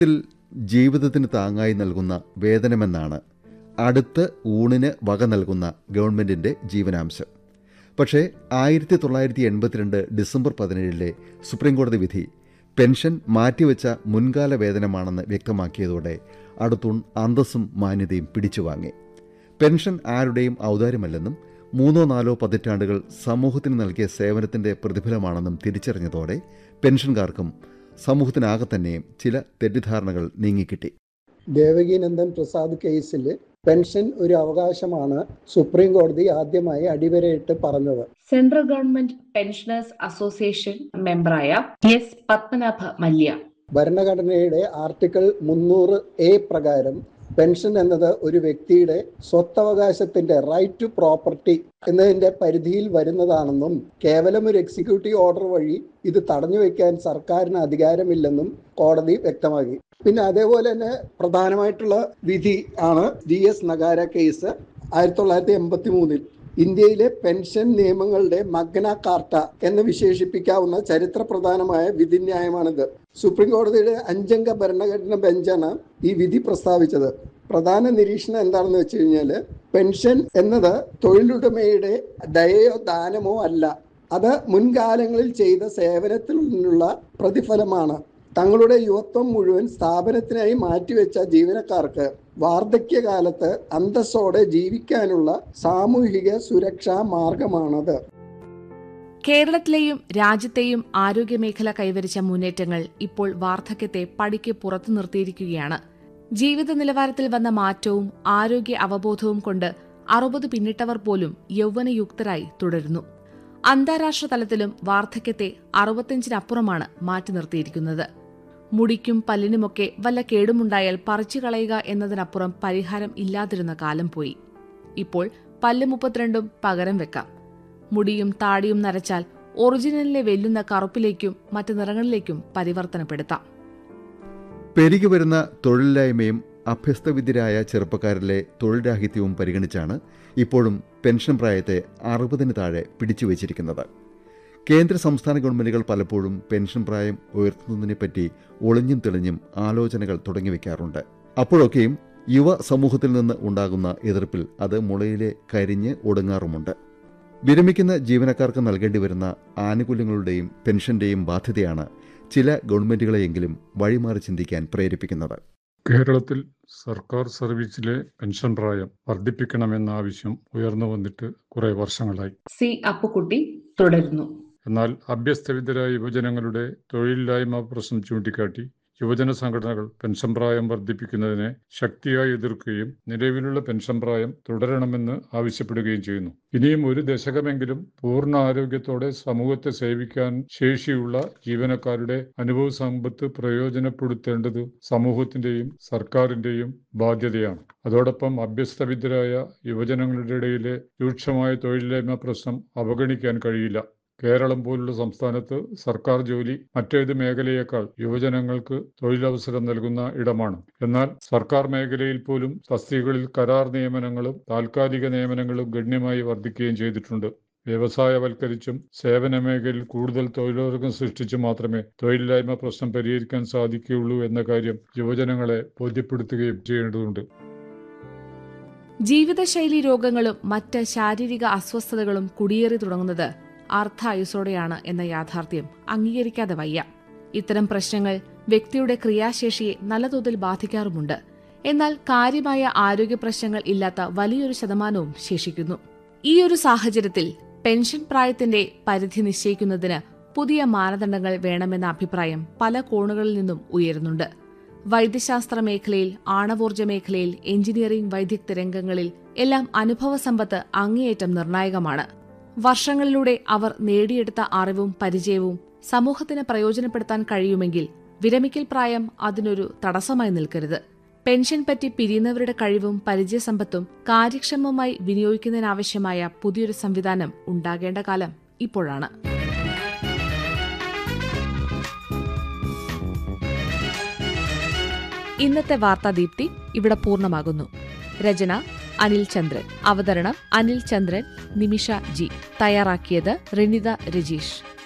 ത്തിൽ ജീവിതത്തിന് താങ്ങായി നൽകുന്ന വേതനമെന്നാണ് അടുത്ത് ഊണിന് വക നൽകുന്ന ഗവൺമെന്റിന്റെ ജീവനാംശം പക്ഷേ ആയിരത്തി തൊള്ളായിരത്തി എൺപത്തിരണ്ട് ഡിസംബർ പതിനേഴിലെ സുപ്രീംകോടതി വിധി പെൻഷൻ മാറ്റിവെച്ച മുൻകാല വേതനമാണെന്ന് വ്യക്തമാക്കിയതോടെ അടുത്തൂൺ അന്തസ്സും മാന്യതയും പിടിച്ചുവാങ്ങി പെൻഷൻ ആരുടെയും ഔദാര്യമല്ലെന്നും മൂന്നോ നാലോ പതിറ്റാണ്ടുകൾ സമൂഹത്തിന് നൽകിയ സേവനത്തിന്റെ പ്രതിഫലമാണെന്നും തിരിച്ചറിഞ്ഞതോടെ പെൻഷൻകാർക്കും സമൂഹത്തിനാകെ തന്നെയും ചില തെറ്റിദ്ധാരണകൾ നീങ്ങിക്കിട്ടി ദേവകീനന്ദൻ പ്രസാദ് കേസിൽ പെൻഷൻ ഒരു അവകാശമാണ് സുപ്രീം കോടതി ആദ്യമായി അടിവരയിട്ട് പറഞ്ഞത് സെൻട്രൽ ഗവൺമെന്റ് പെൻഷനേഴ്സ് അസോസിയേഷൻ മെമ്പറായ എസ് പത്മനാഭ മല്യ ഭരണഘടനയുടെ ആർട്ടിക്കിൾ മുന്നൂറ് എ പ്രകാരം പെൻഷൻ എന്നത് ഒരു വ്യക്തിയുടെ സ്വത്തവകാശത്തിന്റെ റൈറ്റ് ടു പ്രോപ്പർട്ടി എന്നതിന്റെ പരിധിയിൽ വരുന്നതാണെന്നും കേവലം ഒരു എക്സിക്യൂട്ടീവ് ഓർഡർ വഴി ഇത് തടഞ്ഞു വെക്കാൻ സർക്കാരിന് അധികാരമില്ലെന്നും കോടതി വ്യക്തമാക്കി പിന്നെ അതേപോലെ തന്നെ പ്രധാനമായിട്ടുള്ള വിധി ആണ് ജി എസ് നഗാര കേസ് ആയിരത്തി തൊള്ളായിരത്തി എൺപത്തി മൂന്നിൽ ഇന്ത്യയിലെ പെൻഷൻ നിയമങ്ങളുടെ മഗ്ന കാർട്ട എന്ന് വിശേഷിപ്പിക്കാവുന്ന ചരിത്ര പ്രധാനമായ വിധിന്യായമാണിത് സുപ്രീം കോടതിയുടെ അഞ്ചംഗ ഭരണഘടന ബെഞ്ചാണ് ഈ വിധി പ്രസ്താവിച്ചത് പ്രധാന നിരീക്ഷണം എന്താണെന്ന് വെച്ച് കഴിഞ്ഞാൽ പെൻഷൻ എന്നത് തൊഴിലുടമയുടെ ദയയോ ദാനമോ അല്ല അത് മുൻകാലങ്ങളിൽ ചെയ്ത സേവനത്തിൽ നിന്നുള്ള പ്രതിഫലമാണ് തങ്ങളുടെ യുവത്വം മുഴുവൻ സ്ഥാപനത്തിനായി മാറ്റിവെച്ച ജീവനക്കാർക്ക് വാർദ്ധക്യകാലത്ത് അന്തസ്സോടെ ജീവിക്കാനുള്ള സാമൂഹിക സുരക്ഷാ മാർഗമാണത് കേരളത്തിലെയും രാജ്യത്തെയും ആരോഗ്യമേഖല കൈവരിച്ച മുന്നേറ്റങ്ങൾ ഇപ്പോൾ വാർദ്ധക്യത്തെ പടിക്ക് പുറത്തു നിർത്തിയിരിക്കുകയാണ് ജീവിത നിലവാരത്തിൽ വന്ന മാറ്റവും ആരോഗ്യ അവബോധവും കൊണ്ട് അറുപത് പിന്നിട്ടവർ പോലും യൗവനയുക്തരായി തുടരുന്നു അന്താരാഷ്ട്ര തലത്തിലും വാർദ്ധക്യത്തെ അറുപത്തിയഞ്ചിനപ്പുറമാണ് മാറ്റി നിർത്തിയിരിക്കുന്നത് മുടിക്കും പല്ലിനുമൊക്കെ വല്ല കേടുമുണ്ടായാൽ പറിച്ചു കളയുക എന്നതിനപ്പുറം പരിഹാരം ഇല്ലാതിരുന്ന കാലം പോയി ഇപ്പോൾ പല്ല് മുപ്പത്തിരണ്ടും പകരം വെക്കാം മുടിയും താടിയും നരച്ചാൽ ഒറിജിനലിനെ വെല്ലുന്ന കറുപ്പിലേക്കും മറ്റു നിറങ്ങളിലേക്കും പരിവർത്തനപ്പെടുത്താം പെരുകി വരുന്ന തൊഴിലില്ലായ്മയും അഭ്യസ്തവിദ്യരായ ചെറുപ്പക്കാരിലെ തൊഴിൽ രാഹിത്യവും പരിഗണിച്ചാണ് ഇപ്പോഴും പെൻഷൻ പ്രായത്തെ അറുപതിന് താഴെ പിടിച്ചുവച്ചിരിക്കുന്നത് കേന്ദ്ര സംസ്ഥാന ഗവൺമെന്റുകൾ പലപ്പോഴും പെൻഷൻ പ്രായം ഉയർത്തുന്നതിനെപ്പറ്റി ഒളിഞ്ഞും തെളിഞ്ഞും ആലോചനകൾ തുടങ്ങിവെക്കാറുണ്ട് അപ്പോഴൊക്കെയും യുവ സമൂഹത്തിൽ നിന്ന് ഉണ്ടാകുന്ന എതിർപ്പിൽ അത് മുളയിലെ കരിഞ്ഞ് ഒടുങ്ങാറുമുണ്ട് വിരമിക്കുന്ന ജീവനക്കാർക്ക് നൽകേണ്ടി വരുന്ന ആനുകൂല്യങ്ങളുടെയും പെൻഷന്റെയും ബാധ്യതയാണ് ചില ഗവൺമെന്റുകളെയെങ്കിലും വഴിമാറി ചിന്തിക്കാൻ പ്രേരിപ്പിക്കുന്നത് കേരളത്തിൽ സർക്കാർ സർവീസിലെ പെൻഷൻ പ്രായം വർദ്ധിപ്പിക്കണമെന്ന ആവശ്യം ഉയർന്നു വന്നിട്ട് കുറെ വർഷങ്ങളായി സി അപ്പുക്കുട്ടി തുടരുന്നു എന്നാൽ അഭ്യസ്തവിദ്യരായ യുവജനങ്ങളുടെ തൊഴിലില്ലായ്മ പ്രശ്നം ചൂണ്ടിക്കാട്ടി യുവജന സംഘടനകൾ പെൻഷൻ പ്രായം വർദ്ധിപ്പിക്കുന്നതിനെ ശക്തിയായി എതിർക്കുകയും നിലവിലുള്ള പെൻഷൻ പ്രായം തുടരണമെന്ന് ആവശ്യപ്പെടുകയും ചെയ്യുന്നു ഇനിയും ഒരു ദശകമെങ്കിലും പൂർണ്ണ ആരോഗ്യത്തോടെ സമൂഹത്തെ സേവിക്കാൻ ശേഷിയുള്ള ജീവനക്കാരുടെ അനുഭവ സമ്പത്ത് പ്രയോജനപ്പെടുത്തേണ്ടത് സമൂഹത്തിന്റെയും സർക്കാരിന്റെയും ബാധ്യതയാണ് അതോടൊപ്പം അഭ്യസ്തവിദ്യരായ യുവജനങ്ങളുടെ ഇടയിലെ രൂക്ഷമായ തൊഴിലില്ലായ്മ പ്രശ്നം അവഗണിക്കാൻ കഴിയില്ല കേരളം പോലുള്ള സംസ്ഥാനത്ത് സർക്കാർ ജോലി മറ്റേത് മേഖലയേക്കാൾ യുവജനങ്ങൾക്ക് തൊഴിലവസരം നൽകുന്ന ഇടമാണ് എന്നാൽ സർക്കാർ മേഖലയിൽ പോലും തസ്തികകളിൽ കരാർ നിയമനങ്ങളും താൽക്കാലിക നിയമനങ്ങളും ഗണ്യമായി വർദ്ധിക്കുകയും ചെയ്തിട്ടുണ്ട് വ്യവസായവൽക്കരിച്ചും സേവന മേഖലയിൽ കൂടുതൽ തൊഴിലവസരം സൃഷ്ടിച്ചും മാത്രമേ തൊഴിലില്ലായ്മ പ്രശ്നം പരിഹരിക്കാൻ സാധിക്കുകയുള്ളൂ എന്ന കാര്യം യുവജനങ്ങളെ ബോധ്യപ്പെടുത്തുകയും ചെയ്യേണ്ടതുണ്ട് ജീവിതശൈലി രോഗങ്ങളും മറ്റ് ശാരീരിക അസ്വസ്ഥതകളും കുടിയേറി തുടങ്ങുന്നത് അർദ്ധായുസോടെയാണ് എന്ന യാഥാർത്ഥ്യം അംഗീകരിക്കാതെ വയ്യ ഇത്തരം പ്രശ്നങ്ങൾ വ്യക്തിയുടെ ക്രിയാശേഷിയെ നല്ല തോതിൽ ബാധിക്കാറുമുണ്ട് എന്നാൽ കാര്യമായ ആരോഗ്യ പ്രശ്നങ്ങൾ ഇല്ലാത്ത വലിയൊരു ശതമാനവും ശേഷിക്കുന്നു ഈ ഒരു സാഹചര്യത്തിൽ പെൻഷൻ പ്രായത്തിന്റെ പരിധി നിശ്ചയിക്കുന്നതിന് പുതിയ മാനദണ്ഡങ്ങൾ വേണമെന്ന അഭിപ്രായം പല കോണുകളിൽ നിന്നും ഉയരുന്നുണ്ട് വൈദ്യശാസ്ത്ര മേഖലയിൽ ആണവോർജ മേഖലയിൽ എഞ്ചിനീയറിംഗ് വൈദഗ്ധ്യ രംഗങ്ങളിൽ എല്ലാം അനുഭവ സമ്പത്ത് അങ്ങേയറ്റം നിർണായകമാണ് വർഷങ്ങളിലൂടെ അവർ നേടിയെടുത്ത അറിവും പരിചയവും സമൂഹത്തിന് പ്രയോജനപ്പെടുത്താൻ കഴിയുമെങ്കിൽ വിരമിക്കൽ പ്രായം അതിനൊരു തടസ്സമായി നിൽക്കരുത് പെൻഷൻ പറ്റി പിരിയുന്നവരുടെ കഴിവും പരിചയസമ്പത്തും കാര്യക്ഷമമായി വിനിയോഗിക്കുന്നതിനാവശ്യമായ പുതിയൊരു സംവിധാനം ഉണ്ടാകേണ്ട കാലം ഇപ്പോഴാണ് ഇന്നത്തെ വാർത്താദീപ്തി ഇവിടെ പൂർണ്ണമാകുന്നു രചന അനിൽ ചന്ദ്രൻ അവതരണം അനിൽ ചന്ദ്രൻ നിമിഷ ജി തയ്യാറാക്കിയത് റെനിത രജീഷ്